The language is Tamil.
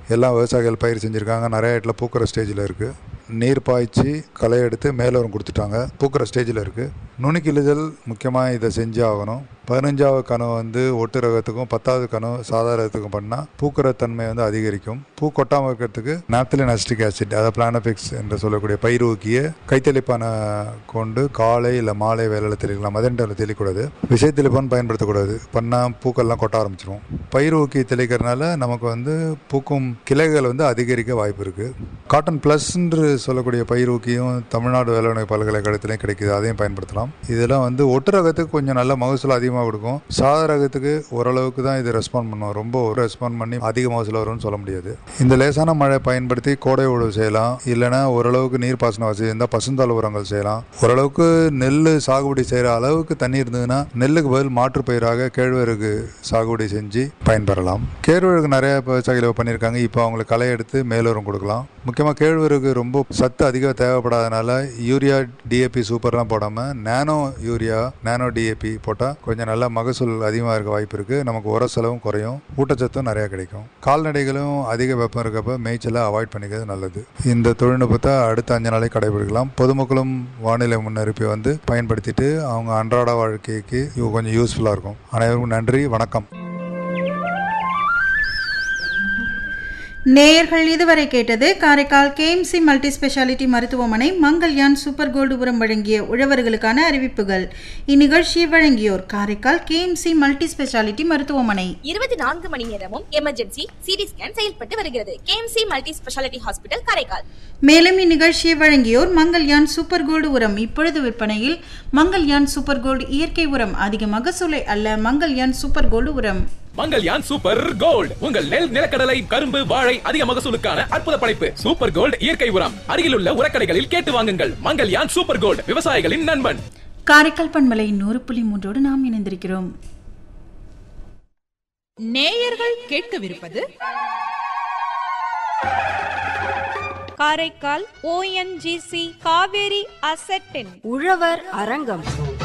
எல்லாம் விவசாயிகள் பயிர் செஞ்சுருக்காங்க நிறைய இடத்துல பூக்கிற ஸ்டேஜில் இருக்குது நீர் பாய்ச்சி களை எடுத்து மேலோரம் கொடுத்துட்டாங்க பூக்கிற ஸ்டேஜில் இருக்குது நுணுக்கிழுதல் முக்கியமாக இதை செஞ்சு ஆகணும் பதினஞ்சாவது கனவு வந்து ஒட்டு ரகத்துக்கும் பத்தாவது கனவு சாதாரணத்துக்கும் பண்ணால் பூக்கிற தன்மை வந்து அதிகரிக்கும் பூ கொட்டாமல் இருக்கிறதுக்கு நாப்திலின் அசிட்டிக் ஆசிட் அதாவது பிளானபிக்ஸ் என்று சொல்லக்கூடிய பயிர் ஊக்கிய கைத்தெளிப்பான கொண்டு காலை இல்லை மாலை வேலையில் தெளிக்கலாம் மதன்டையில் தெளிக்கூடாது விஷய தெளிப்பான் பயன்படுத்தக்கூடாது பண்ணால் பூக்கள்லாம் கொட்ட ஆரம்பிச்சிரும் பயிர் ஊக்கி தெளிக்கிறதுனால நமக்கு வந்து பூக்கும் கிளைகள் வந்து அதிகரிக்க வாய்ப்பு இருக்குது காட்டன் ப்ளஸ் என்று சொல்லக்கூடிய பயிர் ஊக்கியும் தமிழ்நாடு வேளாண் பல்கலைக்கழகத்திலையும் கிடைக்குது அதையும் பயன்படுத்தலாம் இதெல்லாம் வந்து ஒட்டு ரகத்துக்கு கொஞ்சம் நல்ல மகசூல் அதிகமாக கொடுக்கும் சாத ரகத்துக்கு ஓரளவுக்கு தான் இது ரெஸ்பாண்ட் பண்ணும் ரொம்ப ரெஸ்பாண்ட் பண்ணி அதிக மகசூல் வரும்னு சொல்ல முடியாது இந்த லேசான மழை பயன்படுத்தி கோடை உழவு செய்யலாம் இல்லைன்னா ஓரளவுக்கு நீர் பாசன வசதி இருந்தால் பசுந்தாள் உரங்கள் செய்யலாம் ஓரளவுக்கு நெல் சாகுபடி செய்கிற அளவுக்கு தண்ணி இருந்ததுன்னா நெல்லுக்கு பதில் மாற்று பயிராக கேழ்வரகு சாகுபடி செஞ்சு பயன்பெறலாம் கேழ்வரகு நிறைய விவசாயிகள் பண்ணியிருக்காங்க இப்போ அவங்களுக்கு களை எடுத்து மேலுரம் கொடுக்கலாம் முக்கியமாக கேழ்வரகு ரொம்ப சத்து அதிகம் தேவைப்படாதனால யூரியா டிஏபி சூப்பர்லாம் போடாமல் நேனோ யூரியா நேனோ டிஏபி போட்டால் கொஞ்சம் நல்லா மகசூல் அதிகமாக இருக்க வாய்ப்பு இருக்குது நமக்கு உர செலவும் குறையும் ஊட்டச்சத்தும் நிறையா கிடைக்கும் கால்நடைகளும் அதிக வெப்பம் இருக்கப்ப மேய்ச்சலை அவாய்ட் பண்ணிக்கிறது நல்லது இந்த தொழில்நுட்பத்தை அடுத்த அஞ்சு நாளைக்கு கடைபிடிக்கலாம் பொதுமக்களும் வானிலை முன்னறிப்பை வந்து பயன்படுத்திட்டு அவங்க அன்றாட வாழ்க்கைக்கு இது கொஞ்சம் யூஸ்ஃபுல்லாக இருக்கும் அனைவருக்கும் நன்றி வணக்கம் நேயர்கள் இதுவரை கேட்டது காரைக்கால் கேஎம்சி மல்டி ஸ்பெஷாலிட்டி மருத்துவமனை மங்கல்யான் சூப்பர் கோல்டு உரம் வழங்கிய உழவர்களுக்கான அறிவிப்புகள் இந்நிகழ்ச்சியை வழங்கியோர் காரைக்கால் கேஎம்சி மல்டி ஸ்பெஷாலிட்டி மருத்துவமனை இருபத்தி நான்கு மணி நேரமும் எமர்ஜென்சி சிடி ஸ்கேன் செயல்பட்டு வருகிறது KMC multi speciality hospital Karaikal மேலும் இந்நிகழ்ச்சியை வழங்கியோர் மங்கல்யான் சூப்பர் கோல்டு உரம் இப்பொழுது விற்பனையில் மங்கல்யான் சூப்பர் கோல்டு இயற்கை உரம் அதிக மகசூலை அல்ல மங்கல்யான் சூப்பர் கோல்டு உரம் மங்கல்யான் சூப்பர் கோல்ட் உங்கள் நெல் நிலக்கடலை கரும்பு வாழை அதிக மகசூலுக்கான அற்புத படைப்பு சூப்பர் கோல்ட் இயற்கை உரம் அருகிலுள்ள உரக்கடைகளில் கேட்டு வாங்குங்கள் மங்கல்யான் சூப்பர் கோல்ட் விவசாயிகளின் நண்பன் காரைக்கால் பண்பலை நூறு புள்ளி மூன்றோடு நாம் இணைந்திருக்கிறோம் நேயர்கள் கேட்கவிருப்பது காரைக்கால் ஓஎன்ஜிசி காவேரி அசெட்டின் உழவர் அரங்கம்